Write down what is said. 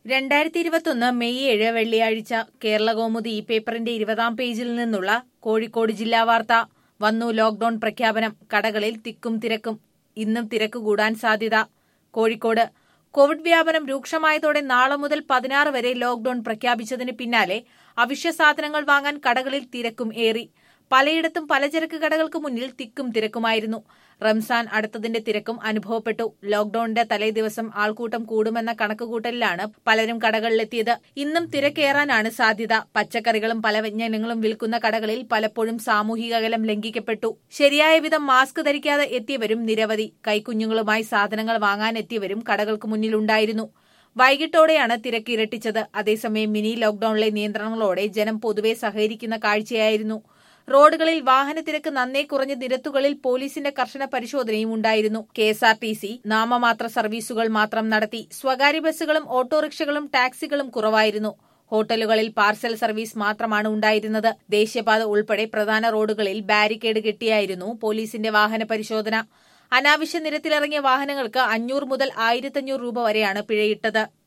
രണ്ടായിരത്തി ഇരുപത്തൊന്ന് മെയ് ഏഴ് വെള്ളിയാഴ്ച കേരള കൗമുദി ഈ പേപ്പറിന്റെ ഇരുപതാം പേജിൽ നിന്നുള്ള കോഴിക്കോട് ജില്ലാ വാർത്ത വന്നു ലോക്ഡൌൺ പ്രഖ്യാപനം കടകളിൽ തിക്കും തിരക്കും ഇന്നും തിരക്ക് കൂടാൻ സാധ്യത കോഴിക്കോട് കോവിഡ് വ്യാപനം രൂക്ഷമായതോടെ നാളെ മുതൽ പതിനാറ് വരെ ലോക്ഡൌൺ പ്രഖ്യാപിച്ചതിന് പിന്നാലെ അവശ്യ സാധനങ്ങൾ വാങ്ങാൻ കടകളിൽ തിരക്കും ഏറി പലയിടത്തും പലചരക്ക് കടകൾക്ക് മുന്നിൽ തിക്കും തിരക്കുമായിരുന്നു റംസാൻ അടുത്തതിന്റെ തിരക്കും അനുഭവപ്പെട്ടു ലോക്ഡൌണിന്റെ തലേ ദിവസം ആൾക്കൂട്ടം കൂടുമെന്ന കണക്കുകൂട്ടലിലാണ് പലരും കടകളിലെത്തിയത് ഇന്നും തിരക്കേറാനാണ് സാധ്യത പച്ചക്കറികളും പല വ്യഞ്ജനങ്ങളും വിൽക്കുന്ന കടകളിൽ പലപ്പോഴും സാമൂഹിക അകലം ലംഘിക്കപ്പെട്ടു ശരിയായ വിധം മാസ്ക് ധരിക്കാതെ എത്തിയവരും നിരവധി കൈക്കുഞ്ഞുങ്ങളുമായി സാധനങ്ങൾ വാങ്ങാൻ എത്തിയവരും കടകൾക്ക് മുന്നിലുണ്ടായിരുന്നു വൈകിട്ടോടെയാണ് തിരക്ക് ഇരട്ടിച്ചത് അതേസമയം മിനി ലോക്ഡൌണിലെ നിയന്ത്രണങ്ങളോടെ ജനം പൊതുവെ സഹകരിക്കുന്ന കാഴ്ചയായിരുന്നു റോഡുകളിൽ വാഹനത്തിരക്ക് നന്നേ കുറഞ്ഞ നിരത്തുകളിൽ പോലീസിന്റെ കർശന പരിശോധനയും ഉണ്ടായിരുന്നു K S R T C നാമമാത്ര സർവീസുകൾ മാത്രം നടത്തി സ്വകാര്യ ബസ്സുകളും ഓട്ടോറിക്ഷകളും ടാക്സികളും കുറവായിരുന്നു ഹോട്ടലുകളിൽ പാർസൽ സർവീസ് മാത്രമാണ് ഉണ്ടായിരുന്നത് ദേശീയപാത ഉൾപ്പെടെ പ്രധാന റോഡുകളിൽ ബാരിക്കേഡ് കെട്ടിയായിരുന്നു പോലീസിന്റെ വാഹന പരിശോധന അനാവശ്യ നിരത്തിലിറങ്ങിയ വാഹനങ്ങൾക്ക് അഞ്ഞൂറ് മുതൽ ആയിരത്തഞ്ഞൂറ് രൂപ വരെയാണ് പിഴയിട്ടത്